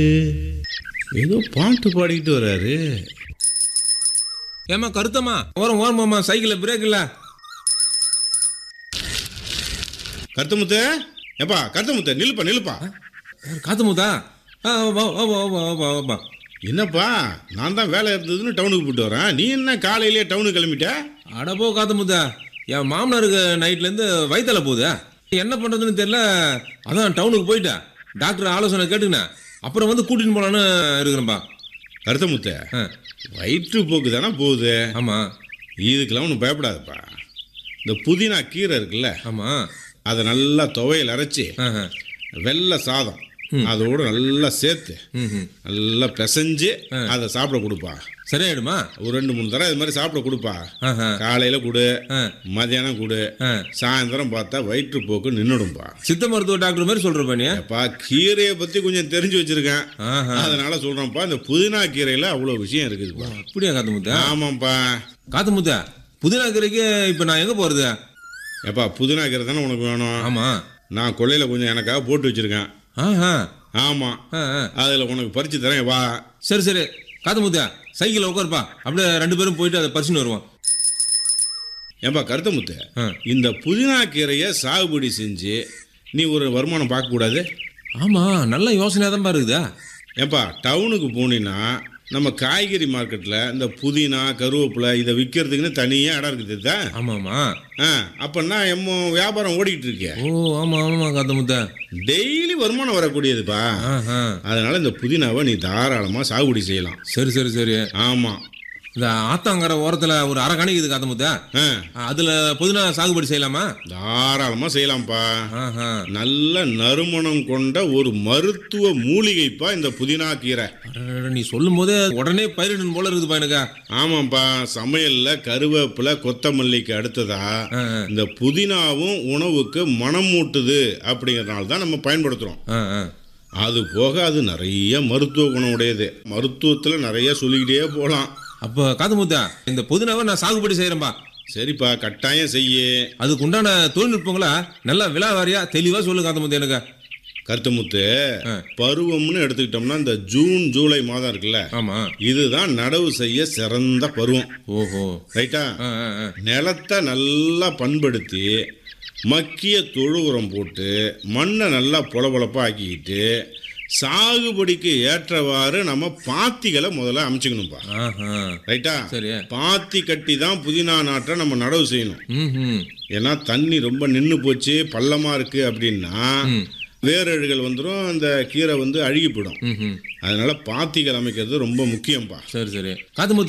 ஏதோ பாட்டு பாடிக்கிட்டு வர்றாரு ஏமா கருத்தம்மா ஓரம் ஓரமாம்மா சைக்கிளில் பிரேக் இல்லை கருத்தமுத்த ஏப்பா கருத்தமுத்த நில்லுப்பா நில்லுப்பா காத்து மூத்தா ஆ வா வா வா வா வா வா என்னப்பா நான் தான் வேலை இருந்ததுன்னு டவுனுக்கு போயிட்டு வரேன் நீ என்ன காலையிலேயே டவுனுக்கு கிளம்பிட்ட அடப்போ காத்து மூத்தா என் மாமனாருக்கு நைட்லேருந்து வயிற்றுல போகுது என்ன பண்ணுறதுன்னு தெரியல அதான் டவுனுக்கு போயிட்டேன் டாக்டர் ஆலோசனை கேட்டுக்கினேன் அப்புறம் வந்து கூட்டின்னு போகலான்னு இருக்கிறேன்ப்பா கருத்தமுத்த ஆ வயிற்று போக்கு தானே போகுது ஆமாம் இதுக்கெல்லாம் ஒன்றும் பயப்படாதப்பா இந்த புதினா கீரை இருக்குல்ல ஆமாம் அதை நல்லா துவையல் அரைச்சி ஆ ஆ வெள்ளை சாதம் அதோட நல்லா சேர்த்து ம் ம் நல்லா பிசைஞ்சு அதை சாப்பிட கொடுப்பா சரியாயிடுமா ஒரு ரெண்டு மூணு தடவை இது மாதிரி சாப்பிட கொடுப்பா ஆஹா காலையில கொடு ஆ மதியானம் கொடு ஆ சாயந்தரம் பார்த்தா வயிற்றுப்போக்கு நின்றுடும்பா சித்த மருத்துவ டாக்டர் மாதிரி சொல்கிறப்பா நீ அப்பா கீரையை பத்தி கொஞ்சம் தெரிஞ்சு வச்சிருக்கேன் ஆஹா அதனால சொல்றேன்ப்பா இந்த புதினா கீரையில அவ்வளவு விஷயம் இருக்குதுப்பா அப்படியா காத்து முத்தா ஆமாப்பா காத்து முத்தா புதினா கீரைக்கு இப்போ நான் எங்கே போகிறது எப்பா புதினா கீரை தானே உனக்கு வேணும் ஆமாம் நான் கொள்ளையில கொஞ்சம் எனக்காக போட்டு வச்சிருக்கேன் ஆஹா ஆமா ஆ ஆ அதுல உனக்கு பறிச்சு தரேன் வா சரி சரி காத்து முத்தா சைக்கிளில் உட்காருப்பா அப்படியே ரெண்டு பேரும் போயிட்டு அதை பறிச்சுன்னு வருவோம் ஏன்பா கருத்த முத்து ஆ இந்த புதினா கீரையை சாகுபடி செஞ்சு நீ ஒரு வருமானம் பார்க்கக்கூடாது ஆமாம் நல்ல யோசனையாக தான் இருக்குதா ஏன்பா டவுனுக்கு போனீங்கன்னா நம்ம காய்கறி மார்க்கெட்டில் இந்த புதினா கருவேப்பிலை இதை விற்கிறதுக்குன்னு தனியாக இடம் இருக்குது தான் ஆமாம்மா ஆ அப்போன்னா எம்மோ வியாபாரம் ஓடிக்கிட்டு இருக்கே ஓ ஆமாம் ஆமாம் காத்து முத்தா டெய்லி வருமானம் வரக்கூடியதுப்பா ஆஹா அதனால இந்த புதினாவை நீ தாராளமாக சாகுபடி செய்யலாம் சரி சரி சரி ஆமாம் இந்த ஆத்தாங்கரை ஓரத்தில் ஒரு அரை கணிக்குது காத்து முத்தா ஆ அதில் புதினா சாகுபடி செய்யலாமா தாராளமாக செய்யலாம்ப்பா ஆஹா நல்ல நறுமணம் கொண்ட ஒரு மருத்துவ மூலிகைப்பா இந்த புதினா கீரை அடடட, நீ சொல்லும் போதே உடனே பயிரிடணும் போல இருக்குதுப்பா எனக்கு ஆமாம்ப்பா சமையல்ல கருவேப்பிலை கொத்தமல்லிக்கு அடுத்ததா ஆ, ஆ. இந்த புதினாவும் உணவுக்கு மனம் மூட்டுது அப்படிங்கறதுனால தான் நம்ம பயன்படுத்துறோம் ஆ ஆ அது போக அது நிறைய மருத்துவ குணம் உடையது மருத்துவத்தில் நிறைய சொல்லிக்கிட்டே போகலாம் அப்போ காது முத்தா இந்த புதினாவை நான் சாகுபடி செய்கிறேன்பா சரிப்பா கட்டாயம் செய்ய அதுக்கு உண்டான தொழில்நுட்பங்களா நல்லா விலாவாரியா தெளிவாக சொல்லு காது முத்து எனக்கு கருத்துமுத்து ஆ. பருவம்னு எடுத்துக்கிட்டோம்னா இந்த ஜூன் ஜூலை மாதம் இருக்குல்ல ஆமாம் இதுதான் நடவு செய்ய சிறந்த பருவம் ஓஹோ ரைட்டா ஆ ஆ ஆ நிலத்தை நல்லா பண்படுத்தி மக்கிய தொழு உரம் போட்டு மண்ணை நல்லா பொலபொலப்பாக ஆக்கிக்கிட்டு சாகுபடிக்கு ஏற்றவாறு நம்ம பாத்திகளை முதல்ல அமைச்சுக்கணும்ப்பா ஆஹா ரைட்டா சரி பாத்தி கட்டி தான் புதினா நாட்டை நம்ம நடவு செய்யணும் ம் ம் ஏன்னா தண்ணி ரொம்ப நின்று போச்சு பள்ளமாக இருக்குது அப்படின்னா ம். வேரழுகள் வந்துடும் அந்த கீரை வந்து அழுகி போயிடும் ம் ம் அதனால பாத்திகள் அமைக்கிறது ரொம்ப முக்கியம்ப்பா சரி சரி காது முத்து